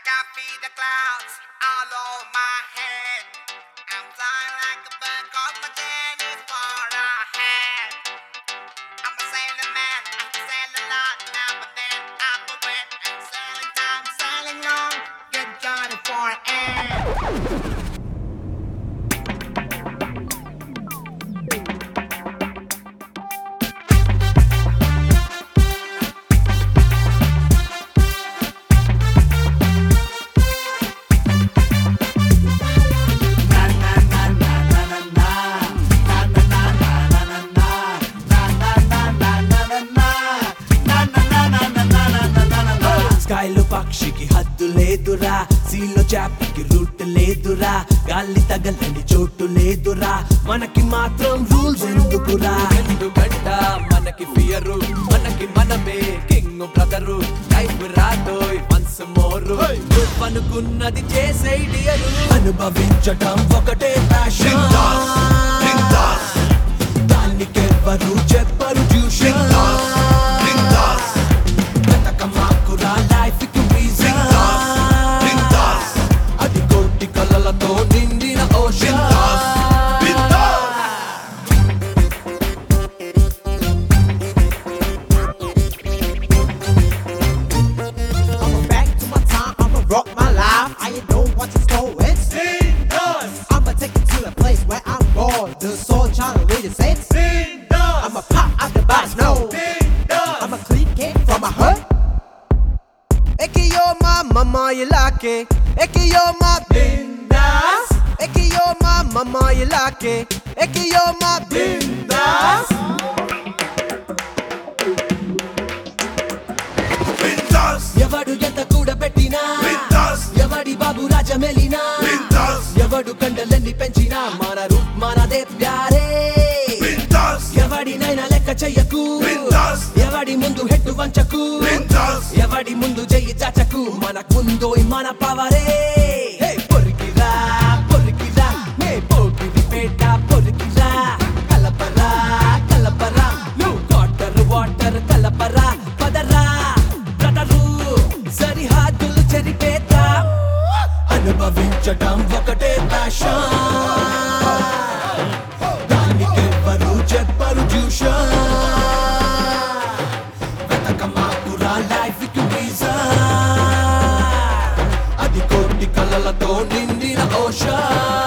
can feel the clouds all over my head. I'm flying like a bird, cause my journey is far ahead. I'm a sailing man, I can sail a lot now and then. I'm a wet and sailing time, sailing long. Get Johnny for an end. స్కైలో పక్షికి హద్దు లేదురా సీలో చాపకి route లేదురా గాలి తగలని చోటు లేదురా మనకి మాత్రం rules ఎందుకురా ఎందుకంట మనకి ఫియరు మనకి మనమే కింగ్ బ్రదరు లైఫ్ రాదోయ్ వన్స్ మోరు అనుకున్నది చేసే డియరు అనుభవించటం ఒకటే ప్యాషన్ దానికెవ్వరు చెప్పరు ట్యూషన్ మాకురా లైఫ్ కి reason. అది కోటి కలలతో నిండిన ocean I'ma back to my time, I'ma rock my life. I ain't know what to store it's I'ma take it to the place where I'm born. The soul trying to lead the sense. I'ma pop out the box, no. I'm a clean cake from my hood. Eki yo my mama you like it. Eki yo my bindas. Eki yo my mama you like it. Eki yo my bindas. ఎవడు ఎంత కూడా పెట్టినా ఎవడి బాబు రాజమెలినా ఎవడు కండలన్నీ పెంచినా మన రూప్ మనదే ప్యారే ఎవడినైనా లెక్క చెయ్యకు ఎవడి ముందు హెట్టు వంచకు ఎవడి ముందు చెయ్యి చాచకు మనకు ముందు మన పవరే హే, పొరికిరా పొరికిరా మే పోకిరి పేట పొరికిరా కలపరా కలపరా నువ్వు వాటర్ వాటర్ కలపరా పదరా బ్రదరు సరిహద్దులు చెరిపేద్దా అనుభవించటం ఒకటే ప్యాషన్ దానికెవ్వరు చెప్పరు ట్యూషన్ వెతకమాకురా లైఫ్ కి reason. అది కోటి కలలతో నిండిన ఓషన్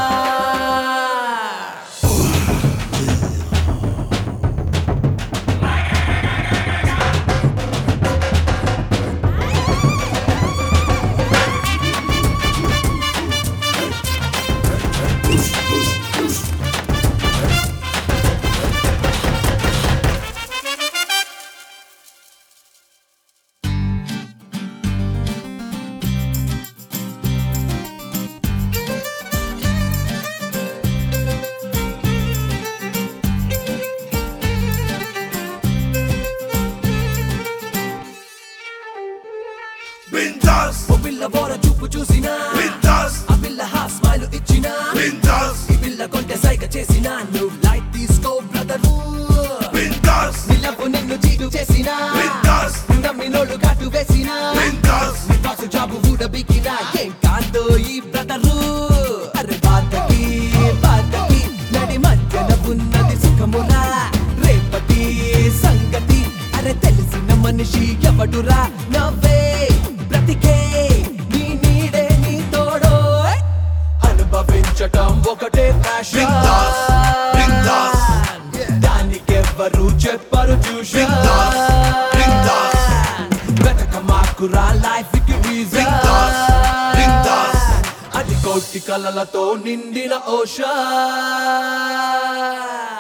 ఓ పిల్ల బోర చూపు చూసినా ఆ పిల్ల హా స్మైల్ ఇచ్చినా ఈ పిల్ల కొంటె సైగ చేసినా నువ్వు లైట్ తీసుకో బ్రదరు నిలపు నిన్ను చీటు చేసినా నువ్వు నమ్మినోళ్ళు కాటు వేసినా నీ బాసు జాబు ఊడబికినా ఏం కాదో ఈ బ్రదరు అరే బాధకి బాధకి నడి మధ్యన ఉన్నది సుఖమురా రేపటి సంగతి అరే తెలిసిన మనిషి ఎవడురా నవ్వే బ్రతికే నీ నీడే నీ తోడో అనుభవించటం ఒకటే ప్యాషన్ దానికెవ్వరు చెప్పరు ట్యూషన్ వెతక మాకురా లైఫ్ కి reason. అది కోటి కలలతో నిండిన ఓషన్